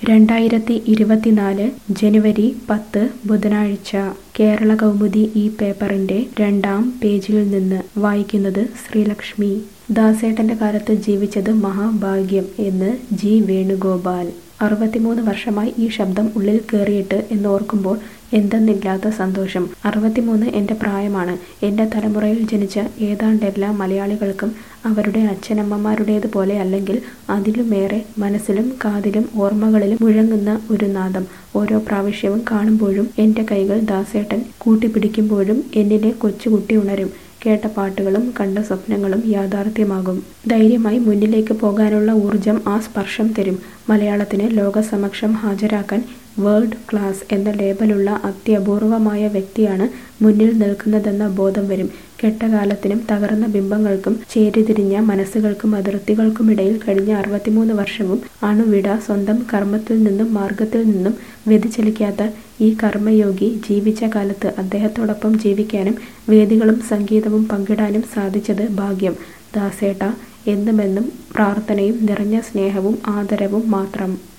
രണ്ടായിരത്തി ഇരുപത്തിനാല് ജനുവരി പത്ത് ബുധനാഴ്ച കേരള കൗമുദി ഈ പേപ്പറിന്റെ രണ്ടാം പേജിൽ നിന്ന് വായിക്കുന്നത് ശ്രീലക്ഷ്മി ദാസേട്ടന്റെ കാലത്ത് ജീവിച്ചത് മഹാഭാഗ്യം എന്ന് ജി വേണുഗോപാൽ അറുപത്തിമൂന്ന് വർഷമായി ഈ ശബ്ദം ഉള്ളിൽ കയറിയിട്ട് എന്നോർക്കുമ്പോൾ എന്തെന്നില്ലാത്ത സന്തോഷം അറുപത്തിമൂന്ന് എൻ്റെ പ്രായമാണ് എൻ്റെ തലമുറയിൽ ജനിച്ച ഏതാണ്ടെല്ലാ മലയാളികൾക്കും അവരുടെ അച്ഛനമ്മമാരുടേതുപോലെ അല്ലെങ്കിൽ അതിലുമേറെ മനസ്സിലും കാതിലും ഓർമ്മകളിലും മുഴങ്ങുന്ന ഒരു നാദം ഓരോ പ്രാവശ്യവും കാണുമ്പോഴും എൻ്റെ കൈകൾ ദാസേട്ടൻ കൂട്ടിപ്പിടിക്കുമ്പോഴും എന്നിലെ കൊച്ചുകുട്ടി ഉണരും കേട്ട പാട്ടുകളും കണ്ട സ്വപ്നങ്ങളും യാഥാർത്ഥ്യമാകും ധൈര്യമായി മുന്നിലേക്ക് പോകാനുള്ള ഊർജം ആ സ്പർശം തരും മലയാളത്തിന് ലോകസമക്ഷം ഹാജരാക്കാൻ വേൾഡ് ക്ലാസ് എന്ന ലേബലുള്ള അത്യപൂർവമായ വ്യക്തിയാണ് മുന്നിൽ നിൽക്കുന്നതെന്ന ബോധം വരും കെട്ടകാലത്തിനും തകർന്ന ബിംബങ്ങൾക്കും ചേരിതിരിഞ്ഞ മനസ്സുകൾക്കും അതിർത്തികൾക്കുമിടയിൽ കഴിഞ്ഞ അറുപത്തിമൂന്ന് വർഷവും അണുവിട സ്വന്തം കർമ്മത്തിൽ നിന്നും മാർഗത്തിൽ നിന്നും വ്യതിചലിക്കാത്ത ഈ കർമ്മയോഗി ജീവിച്ച കാലത്ത് അദ്ദേഹത്തോടൊപ്പം ജീവിക്കാനും വേദികളും സംഗീതവും പങ്കിടാനും സാധിച്ചത് ഭാഗ്യം ദാസേട്ട എന്നുമെന്നും പ്രാർത്ഥനയും നിറഞ്ഞ സ്നേഹവും ആദരവും മാത്രം